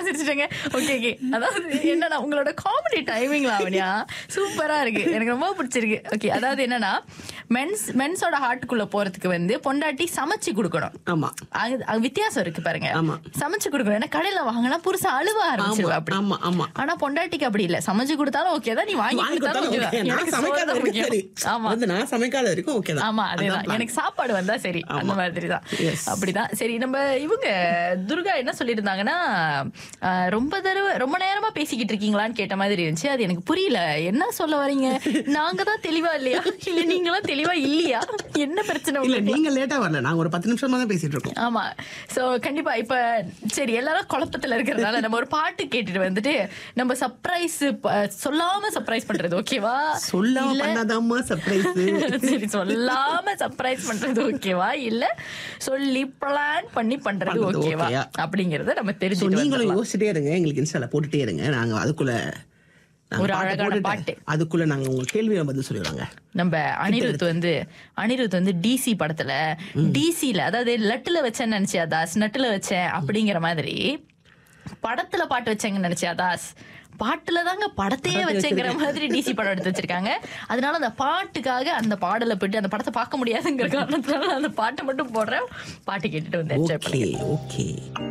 சிரிச்சிட்டேங்க okay okay அதாவது என்னன்னா உங்களோட காமெடி டைமிங் லாவண்யா சூப்பரா இருக்கு எனக்கு ரொம்ப பிடிச்சிருக்கு ஓகே அதாவது என்னன்னா மென்ஸ் மென்ஸோட ஹார்ட்டுக்குள்ள போறதுக்கு வந்து பொண்டாட்டி சமைச்சு கொடுக்கணும் ஆமா அது அது வித்தியாசம் இருக்கு பாருங்க ஆமா. சமைச்சு கொடுக்கணும் ஏன்னா கடையில வாங்கினா புருஷன் அழுவ ஆரம்பிச்சிருவா ஆமா, அப்படி ஆமா, ஆமா. ஆனா பொண்டாட்டிக்கு அப்படி இல்ல சமைச்சு கொடுத்தாலும் ஓகே தான் நீ வாங்கி வாங்கி கொடுத்தாலும் கொடுத்தாலும் okay okay. தான். நான் எனக்கு சமைக்காத சோறு தான் வரைக்கும் சரி. முக்கியம். ஆமா வந்து நான் சமைக்காத வரைக்கும் ஓகே தான் ஆமா அதான் அதேதான் plan. எனக்கு சாப்பாடு வந்தா சரி அந்த ஆமா. மாதிரி தான் Yes. அப்படிதான் சரி நம்ம இவங்க துர்கா என்ன சொல்லியிருந்தாங்கன்னா ஆஹ், ரொம்ப தடவை ரொம்ப நேரமா பேசிக்கிட்டு இருக்கீங்களான்னு கேட்ட மாதிரி இருந்துச்சு அது எனக்கு புரியல என்ன சொல்ல வரீங்க நாங்க தான் தெளிவா இல்லையா இல்ல நீங்களாம் தெளிவா இல்லையா என்ன பிரச்சனை இல்ல உங்களுக்கு நீங்க லேட்டா வரல நாங்க ஒரு பத்து நிமிஷமா தான் பேசிட்டு இருக்கோம் ஆமா சோ கண்டிப்பா இப்ப சரி எல்லாரும் குழப்பத்துல இருக்கிறதுனால நம்ம ஒரு பாட்டு கேட்டுட்டு வந்துட்டு நம்ம சர்ப்ரைஸ் சொல்லாம சர்ப்ரைஸ் பண்றது ஓகேவா சொல்லாம இல்ல பண்ணாதாம்மா சர்ப்ரைஸ் சரி சொல்லாம சர்ப்ரைஸ் பண்றது ஓகேவா இல்ல சொல்லி பிளான் பண்ணி பண்றது பண்றது ஓகேவா ஓகேயா? அப்படிங்கறத நம்ம So, தெரிஞ்சுட்டு நீங்களும் வந்துடலாம். யோசிச்சுட்டே இருங்க எங்களுக்கு இன்ஸ்டால போட்டுட்டே இருங்க நாங்க அதுக்குள்ள நாங்க ஒரு பாட்டு அழகான போட்டுட்டு, பாட்டு. அதுக்குள்ள நாங்க உங்க கேள்வியை பதில் சொல்லிடுவாங்க நம்ம அனிருத் வந்து அனிருத் வந்து டிசி படத்துல டிசில அதாவது லட்டுல வச்சேன்னு நினைச்சியா தாஸ் நட்டுல வச்சேன் அப்படிங்கிற மாதிரி படத்துல பாட்டு வச்சேங்கன்னு நினைச்சியா தாஸ் பாட்டுல தாங்க படத்தையே வச்சேங்கிற மாதிரி டிசி படம் எடுத்து வச்சிருக்காங்க அதனால அந்த பாட்டுக்காக அந்த பாடலை போயிட்டு அந்த படத்தை பார்க்க முடியாதுங்கிற காரணத்தினால அந்த பாட்டை மட்டும் போடுறேன் பாட்டு கேட்டுட்டு வந்து என்ஜாய் ஓகே ஓகே